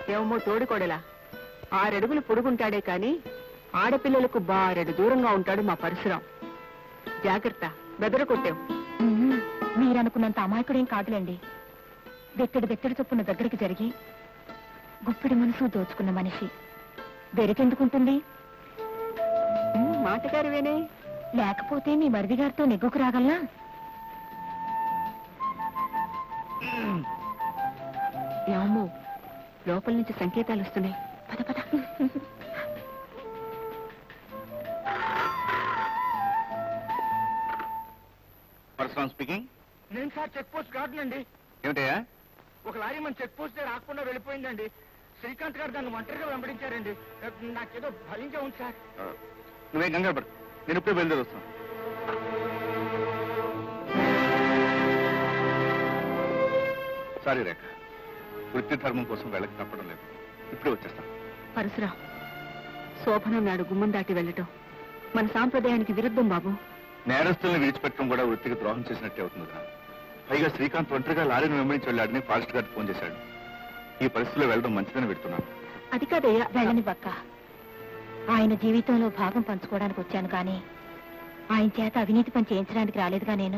ఏమో తోడుకోడలా ఆరడుగులు పొడుగుంటాడే కాని ఆడపిల్లలకు బారెడు దూరంగా ఉంటాడు మా పరశురాం జాగ్రత్త బెదర కొట్టావు ఉహుం, మీరనుకున్నంత అమాయకుడేం కాదులేండి వెత్తడి వెత్తడి చొప్పున దగ్గరికి జరిగి గుప్పిడి మనసు దోచుకున్న మనిషి బెరకెందుకుంటుంది ఉమ్, మాటగారివేనే లేకపోతే మీ మరిది గారితో నెగ్గుకు రాగలనా ఏమో లోపల నుంచి సంకేతాలు వస్తున్నాయి పద పద పరశురామ్ స్పీకింగ్ నేను సార్ చెక్ పోస్ట్ గార్డునండి ఏమిటయ్యా ఒక లారీ మన చెక్ పోస్ట్ దగ్గర రాకుండా వెళ్ళిపోయిందండి శ్రీకాంత్ గారు దాన్ని ఒంటరిగా వెంబడించారండి నాకేదో భయంగా ఉంది సార్ ఆ, నువ్వేం కంగారు పడు నేను ఇప్పుడే బయలుదేరి వస్తాను సారీ రేఖ వృత్తి ధర్మం కోసం వెళ్ళక తప్పడం లేదు ఇప్పుడే వచ్చేస్తాను పరశురాం శోభనం నాడు గుమ్మం దాటి వెళ్ళటం మన సాంప్రదాయానికి విరుద్ధం బాబు నేరస్తుల్ని విడిచిపెట్టడం కూడా వృత్తికి ద్రోహం చేసినట్టే అవుతుంది కదా పైగా శ్రీకాంత్ ఒంటరిగా లారీని వెంబడించి వెళ్ళాడని ఫారెస్ట్ గార్డ్ ఫోన్ చేశాడు ఈ పరిస్థితిలో వెళ్ళడం మంచిదని పెడుతున్నాను అది కాదయ్యా వెళ్ళని బక్క ఆయన జీవితంలో భాగం పంచుకోవడానికి వచ్చాను కానీ ఆయన చేత అవినీతి పని చేయించడానికి రాలేదుగా నేను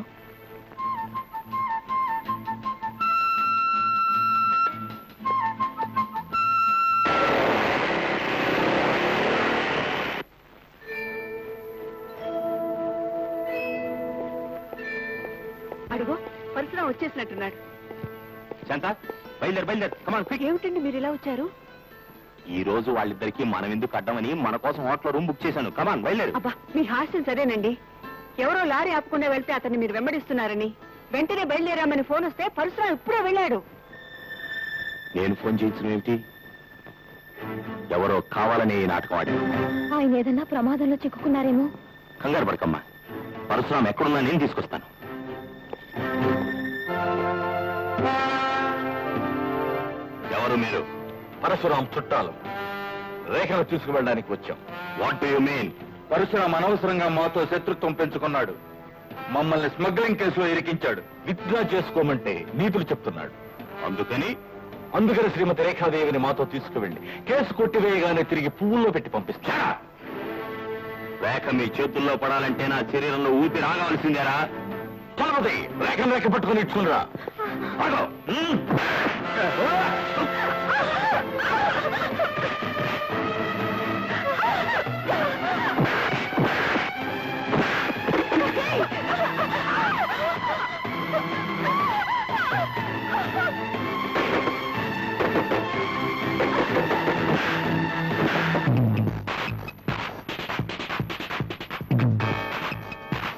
అడుగు పరశురాం వచ్చేసినట్టున్నాడు శాంత బయలుదేరు బయలుదేరు కమాన్ క్విక్ ఏమిటండి మీరు ఇలా వచ్చారు ఈ రోజు వాళ్ళిద్దరికి మనం ఎందుకు అడ్డమని మన కోసం హోటల్ రూమ్ బుక్ చేశాను కమాన్ బయలుదేరు అబ్బా మీ హాస్యం సరేనండి ఎవరో లారీ ఆపకుండా వెళ్తే అతన్ని మీరు వెంబడిస్తున్నారని వెంటనే బయలుదేరామని ఫోన్ వస్తే పరశురాం ఇప్పుడే వెళ్ళాడు నేను ఫోన్ చేయించడం ఏమిటి ఎవరో కావాలనే ఈ నాటకం ఆడారు ఆయన ఏదన్నా ప్రమాదంలో చిక్కుకున్నారేమో కంగారు పడకమ్మా పరశురాం ఎక్కడున్నా నేను తీసుకొస్తాను ఎవరు మీరు పరశురాం చుట్టాలు రేఖను తీసుకువెళ్ళడానికి వచ్చాం what do you mean Parasuram అనవసరంగా మాతో శత్రుత్వం పెంచుకున్నాడు మమ్మల్ని స్మగ్లింగ్ కేసులో ఇరికించాడు విత్డ్రా చేసుకోమంటే నీతులు చెప్తున్నాడు అందుకని అందుకని శ్రీమతి రేఖాదేవిని మాతో తీసుకువెళ్ళి కేసు కొట్టివేయగానే తిరిగి పువ్వుల్లో పెట్టి పంపిస్తా రేఖ మీ చేతుల్లో పడాలంటే నా శరీరంలో ఊపిరి ఆగవలసిందేరా చలమతి రేఖను రేఖ పట్టుకుని ఇచ్చుకునిరా ఆగో. హ్మ్.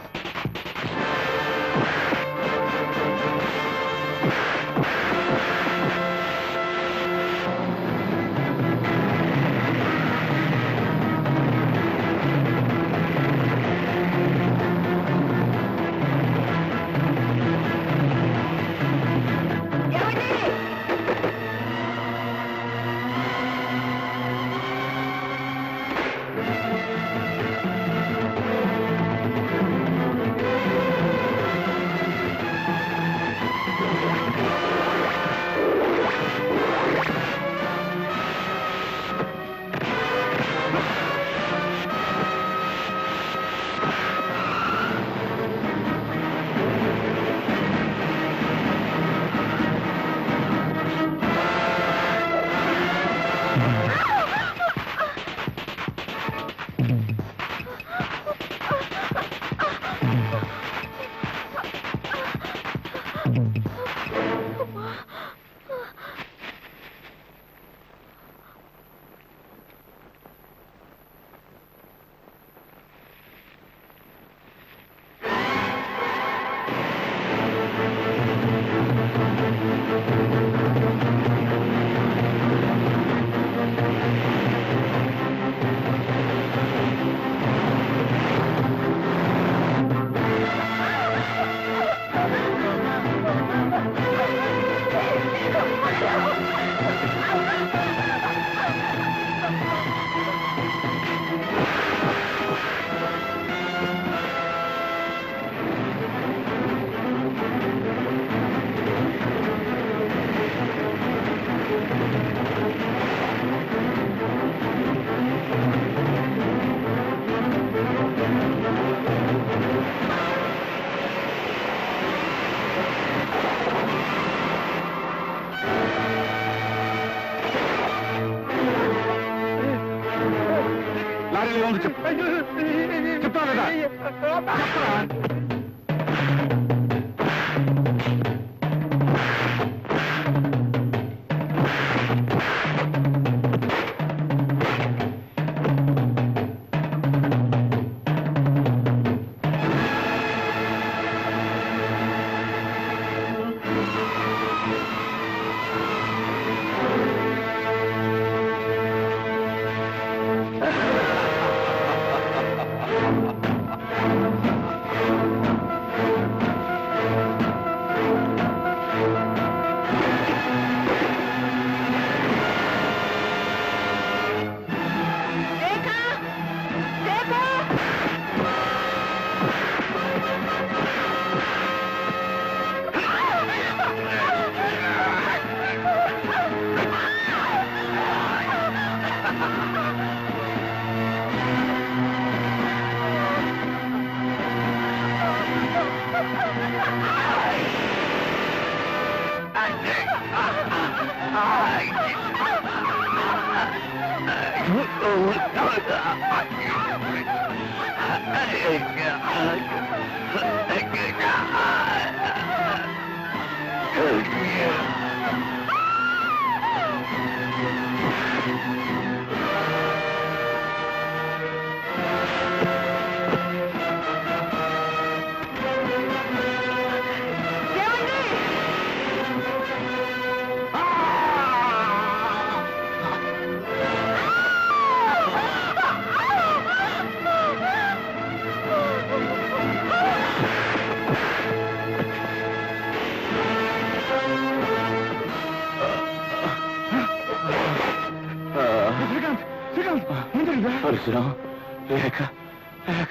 ఆ ఉందో చెప్పు చెప్తా లేదా చెప్పరా శ్రీకాంత్ శ్రీకాంత్ ఏం జరిగిందా పరశురాం రేఖ రేఖ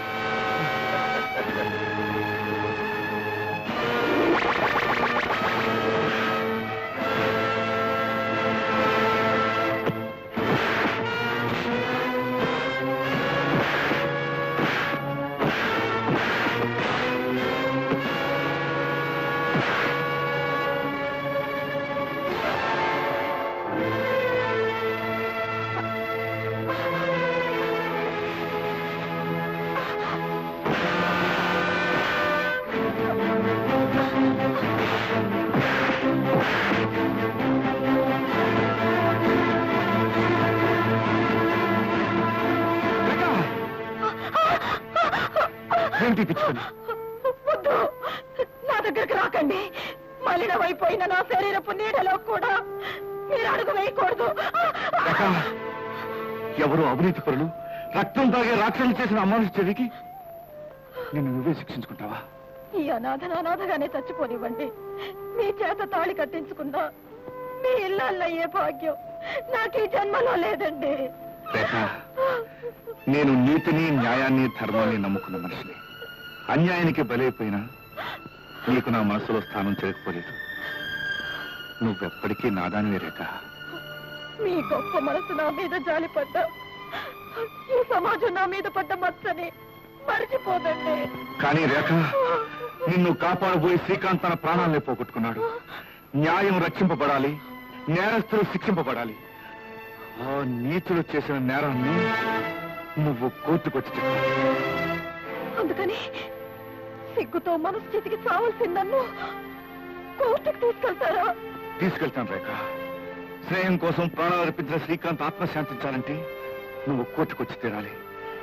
ఏంటి పిచ్చుకొని వద్దు నా దగ్గరికి రాకండి మలినమైపోయిన నా శరీరపు నీడలో కూడా మీరు అడుగు వేయకూడదు రేఖ, ఎవరు అవినీతి పరులు రక్తం తాగే రాక్షసులు చేసిన అమానుష చర్యకి నిన్ను నువ్వే శిక్షించుకుంటావా ఈ అనాథన అనాథగానే చచ్చిపోనివ్వండి మీ చేత తాళి కట్టించుకున్నా మీ ఇళ్ళయ్యే భాగ్యం నాకు ఈ జన్మలో లేదండి రేఖ నేను నీతిని న్యాయాన్ని ధర్మాన్ని నమ్ముకున్న మనిషిని అన్యాయానికి బలైపోయినా నీకు నా మనసులో స్థానం చేయకపోలేదు నువ్వెప్పటికీ నాదానివే రేఖ మీ గొప్ప మనసు నా మీద జాలిపడ్డా ఈ సమాజం నా మీద పడ్డ మచ్చని మర్చిపోదండి కానీ రేఖ నిన్ను కాపాడబోయే శ్రీకాంత్ తన ప్రాణాలనే పోగొట్టుకున్నాడు న్యాయం రక్షింపబడాలి నేరస్తులు శిక్షింపబడాలి ఆ నీతులు చేసిన నేరాన్ని నువ్వు కోర్టుకొచ్చి చెప్పాలి అందుకని సిగ్గుతో మనస్థితికి చావాల్సిన నన్ను కోర్టుకు తీసుకెళ్తారా తీసుకెళ్తాను రేఖ స్నేహం కోసం ప్రాణాలు అర్పించిన శ్రీకాంత్ ఆత్మశాంతించాలంటే నువ్వు కోర్టుకొచ్చి తీరాలి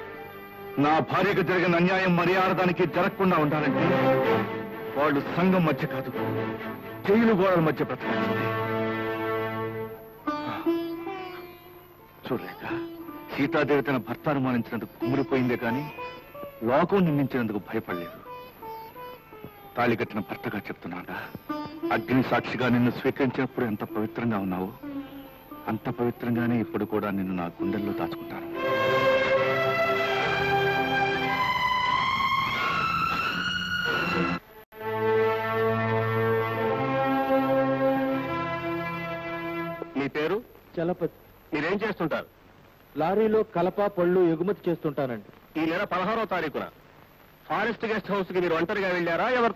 నా భార్యకు జరిగిన అన్యాయం మర్యాదానికి జరగకుండా ఉండాలంటే వాళ్ళు సంఘం మధ్య కాదు జైలు గోడల మధ్య బ్రతకాల్సిందే చూడలేక సీతాదేవి తన భర్త అనుమానించినందుకు కుమిలిపోయిందే కానీ లోకం నిందించినందుకు భయపడలేదు తాళి కట్టిన భర్తగా చెప్తున్నాగా అగ్ని సాక్షిగా నిన్ను స్వీకరించినప్పుడు ఎంత పవిత్రంగా ఉన్నావు అంత పవిత్రంగానే ఇప్పుడు కూడా నిన్ను నా గుండెల్లో దాచుకుంటాను మీ పేరు చలపతి మీరేం చేస్తుంటారు లారీలో కలప పళ్ళు ఎగుమతి చేస్తుంటానండి ఈ నెల పదహారో తారీఖున ఫారెస్ట్ గెస్ట్ హౌస్ కి మీరు ఒంటరిగా వెళ్ళారా ఎవరితో